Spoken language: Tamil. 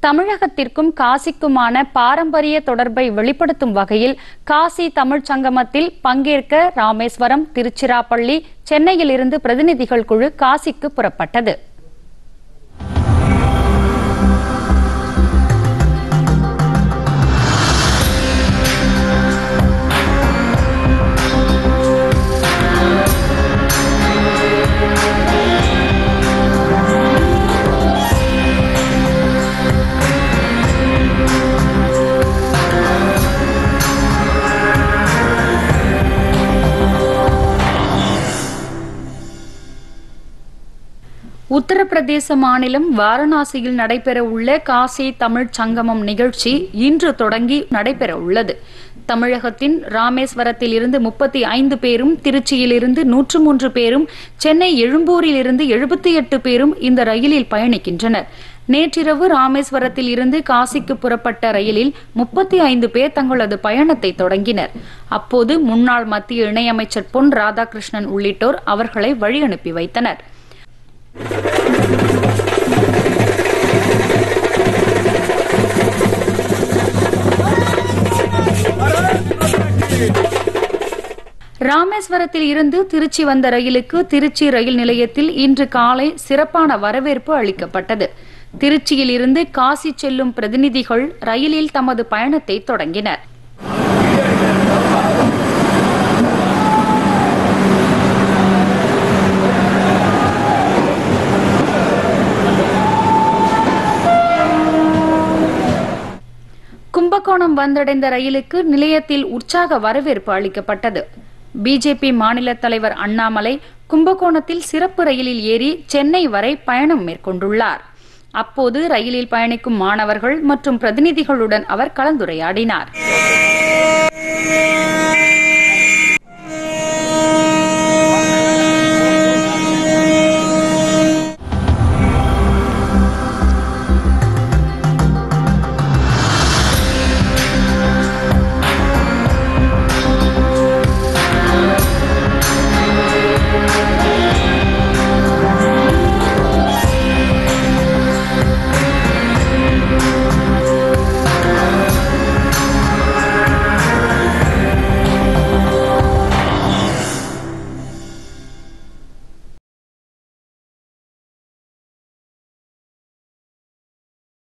தமிழகத்திற்கும் காசிக்குமான பாரம்பரிய தொடர்பை வெளிப்படுத்தும் வகையில் காசி தமிழ்ச் சங்கமத்தில் பங்கேற்க ராமேஸ்வரம் திருச்சிராப்பள்ளி சென்னையிலிருந்து பிரதிநிதிகள் குழு காசிக்கு புறப்பட்டது உத்தரப்பிரதேச மாநிலம் வாரணாசியில் நடைபெற உள்ள காசி தமிழ்ச் சங்கமம் நிகழ்ச்சி இன்று தொடங்கி நடைபெற உள்ளது தமிழகத்தின் ராமேஸ்வரத்தில் இருந்து முப்பத்தி ஐந்து பேரும் திருச்சியிலிருந்து நூற்று மூன்று பேரும் சென்னை எழும்பூரில் இருந்து எழுபத்தி எட்டு பேரும் இந்த ரயிலில் பயணிக்கின்றனர் நேற்றிரவு ராமேஸ்வரத்தில் இருந்து காசிக்கு புறப்பட்ட ரயிலில் முப்பத்தி ஐந்து பேர் தங்களது பயணத்தை தொடங்கினர் அப்போது முன்னாள் மத்திய இணையமைச்சர் பொன் ராதாகிருஷ்ணன் உள்ளிட்டோர் அவர்களை வழி அனுப்பி வைத்தனர் ராமேஸ்வரத்தில் இருந்து திருச்சி வந்த ரயிலுக்கு திருச்சி ரயில் நிலையத்தில் இன்று காலை சிறப்பான வரவேற்பு அளிக்கப்பட்டது திருச்சியில் இருந்து காசி செல்லும் பிரதிநிதிகள் ரயிலில் தமது பயணத்தை தொடங்கினர் கும்பகோணம் வந்தடைந்த ரயிலுக்கு நிலையத்தில் உற்சாக வரவேற்பு அளிக்கப்பட்டது பிஜேபி மாநில தலைவர் அண்ணாமலை கும்பகோணத்தில் சிறப்பு ரயிலில் ஏறி சென்னை வரை பயணம் மேற்கொண்டுள்ளார் அப்போது ரயிலில் பயணிக்கும் மாணவர்கள் மற்றும் பிரதிநிதிகளுடன் அவர் கலந்துரையாடினார்